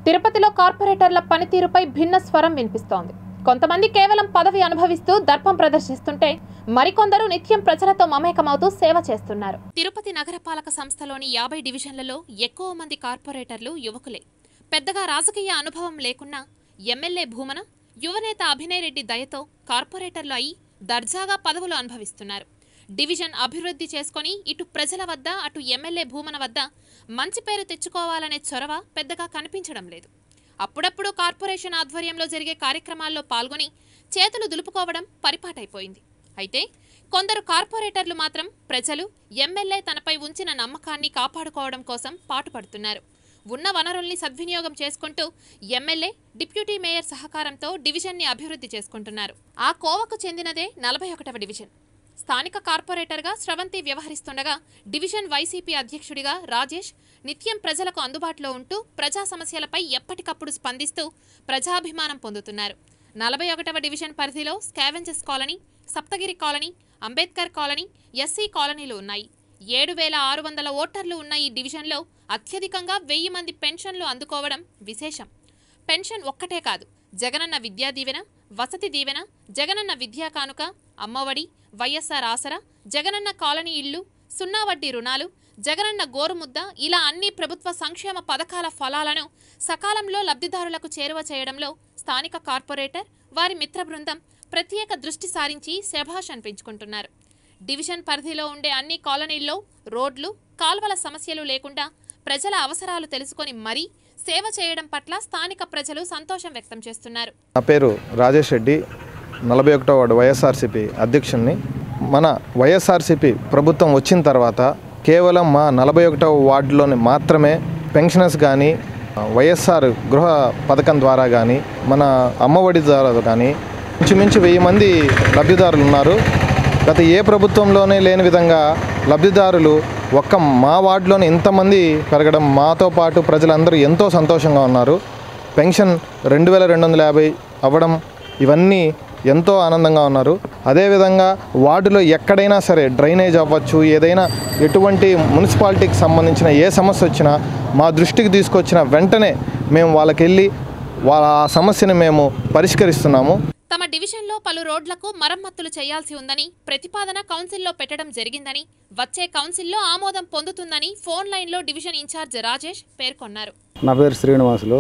తిరుపతిలో కార్పొరేటర్ల పనితీరుపై భిన్న స్వరం వినిపిస్తోంది కొంతమంది కేవలం పదవి అనుభవిస్తూ దర్పం ప్రదర్శిస్తుంటే మరికొందరు నిత్యం ప్రజలతో మమేకమవుతూ సేవ చేస్తున్నారు తిరుపతి నగరపాలక సంస్థలోని యాభై డివిజన్లలో ఎక్కువ మంది కార్పొరేటర్లు యువకులే పెద్దగా రాజకీయ అనుభవం లేకున్నా ఎమ్మెల్యే భూమన యువనేత అభినయ్ రెడ్డి దయతో కార్పొరేటర్లు అయి దర్జాగా పదవులు అనుభవిస్తున్నారు డివిజన్ అభివృద్ధి చేసుకొని ఇటు ప్రజల వద్ద అటు ఎమ్మెల్యే భూమన వద్ద మంచి పేరు తెచ్చుకోవాలనే చొరవ పెద్దగా కనిపించడం లేదు అప్పుడప్పుడు కార్పొరేషన్ ఆధ్వర్యంలో జరిగే కార్యక్రమాల్లో పాల్గొని చేతులు దులుపుకోవడం పరిపాటైపోయింది అయితే కొందరు కార్పొరేటర్లు మాత్రం ప్రజలు ఎమ్మెల్యే తనపై ఉంచిన నమ్మకాన్ని కాపాడుకోవడం కోసం పాటుపడుతున్నారు ఉన్న వనరుల్ని సద్వినియోగం చేసుకుంటూ ఎమ్మెల్యే డిప్యూటీ మేయర్ సహకారంతో డివిజన్ని అభివృద్ధి చేసుకుంటున్నారు ఆ కోవకు చెందినదే నలభై ఒకటవ డివిజన్ స్థానిక కార్పొరేటర్గా స్రవంతి వ్యవహరిస్తుండగా డివిజన్ వైసీపీ అధ్యక్షుడిగా రాజేష్ నిత్యం ప్రజలకు అందుబాటులో ఉంటూ ప్రజా సమస్యలపై ఎప్పటికప్పుడు స్పందిస్తూ ప్రజాభిమానం పొందుతున్నారు నలభై ఒకటవ డివిజన్ పరిధిలో scavengers colony Saptagiri colony Ambedkar colony SC కాలనీలు ఉన్నాయి ఏడు వేల ఆరు వందల ఓటర్లు ఉన్న ఈ డివిజన్లో అత్యధికంగా వెయ్యి మంది పెన్షన్లు అందుకోవడం విశేషం పెన్షన్ ఒక్కటే కాదు జగనన్న విద్యా దీవెన వసతి దీవెన జగనన్న విద్యా కానుక అమ్మఒడి వైఎస్ఆర్ ఆసరా జగనన్న కాలనీ ఇల్లు సున్నా వడ్డీ రుణాలు జగనన్న గోరుముద్ద ఇలా అన్ని ప్రభుత్వ సంక్షేమ పథకాల ఫలాలను సకాలంలో లబ్ధిదారులకు చేరువ చేయడంలో స్థానిక కార్పొరేటర్ వారి మిత్ర బృందం ప్రత్యేక దృష్టి సారించి శభాష్ అనిపించుకుంటున్నారు డివిజన్ పరిధిలో ఉండే అన్ని కాలనీల్లో రోడ్లు కాల్వల సమస్యలు లేకుండా ప్రజల అవసరాలు తెలుసుకొని మరీ సేవ చేయడం పట్ల స్థానిక ప్రజలు సంతోషం వ్యక్తం చేస్తున్నారు నా పేరు రాజేష్ రెడ్డి నలభై ఒకటో వార్డు వైఎస్ఆర్సీపీ అధ్యక్షుడిని మన వైఎస్ఆర్సీపీ ప్రభుత్వం వచ్చిన తర్వాత కేవలం మా నలభై ఒకటవ వార్డులోని మాత్రమే పెన్షనర్స్ కానీ వైఎస్ఆర్ గృహ పథకం ద్వారా కానీ మన అమ్మఒడి ద్వారా కానీ ఇంచుమించు వెయ్యి మంది లబ్ధిదారులు ఉన్నారు గత ఏ ప్రభుత్వంలోనే లేని విధంగా లబ్ధిదారులు ఒక్క మా వార్డులోనే ఇంతమంది పెరగడం మాతో పాటు ప్రజలందరూ ఎంతో సంతోషంగా ఉన్నారు పెన్షన్ రెండు వేల రెండు వందల యాభై అవ్వడం ఇవన్నీ ఎంతో ఆనందంగా ఉన్నారు అదేవిధంగా వార్డులో ఎక్కడైనా సరే డ్రైనేజ్ అవ్వచ్చు ఏదైనా ఎటువంటి మున్సిపాలిటీకి సంబంధించిన ఏ సమస్య వచ్చినా మా దృష్టికి తీసుకొచ్చిన వెంటనే మేము వాళ్ళకి వెళ్ళి వాళ్ళ ఆ సమస్యని మేము పరిష్కరిస్తున్నాము తమ డివిజన్లో పలు రోడ్లకు మరమ్మతులు చేయాల్సి ఉందని ప్రతిపాదన కౌన్సిల్లో పెట్టడం జరిగిందని వచ్చే కౌన్సిల్లో ఆమోదం పొందుతుందని ఫోన్ లైన్లో డివిజన్ ఇన్ఛార్జ్ రాజేష్ పేర్కొన్నారు నా పేరు శ్రీనివాసులు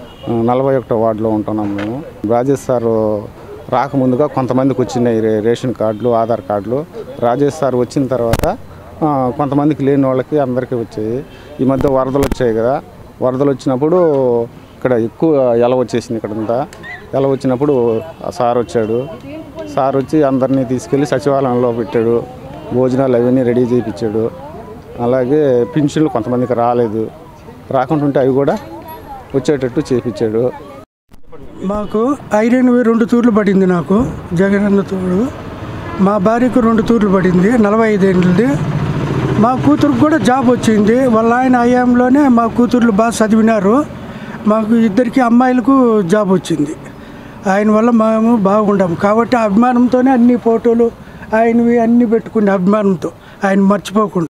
నలభై ఒకటో వార్డులో ఉంటున్నాం మేము రాజేష్ సార్ రాకముందుగా కొంతమందికి వచ్చినాయి రే- రేషన్ కార్డులు ఆధార్ కార్డులు రాజేష్ సార్ వచ్చిన తర్వాత ఆ, కొంతమందికి లేని వాళ్ళకి అందరికీ వచ్చాయి ఈ మధ్య వరదలు వచ్చాయి కదా వరదలు వచ్చినప్పుడు ఇక్కడ ఎక్కువ ఎల వచ్చేసింది ఇక్కడంతా ఎల వచ్చినప్పుడు ఆ సార్ వచ్చాడు సార్ వచ్చి అందరినీ తీసుకెళ్ళి సచివాలయంలో పెట్టాడు భోజనాలు అవన్నీ రెడీ చేయించాడు అలాగే పింఛన్లు కొంతమందికి రాలేదు రాకుండా ఉంటే అవి కూడా వచ్చేటట్టు చేపించాడు మాకు ఐరన్ రెండు తూర్లు పడింది నాకు జగనన్న తోడు మా భార్యకు రెండు తూర్లు పడింది నలభై ఐదేళ్ళది మా కూతురుకు కూడా జాబ్ వచ్చింది వాళ్ళ ఆయన హయాంలోనే మా కూతుర్లు బాగా చదివినారు మాకు ఇద్దరికి అమ్మాయిలకు జాబ్ వచ్చింది ఆయన వల్ల మేము బాగుండాము కాబట్టి ఆ అభిమానంతోనే అన్ని ఫోటోలు ఆయనవి అన్నీ పెట్టుకునే అభిమానంతో ఆయన మర్చిపోకుండా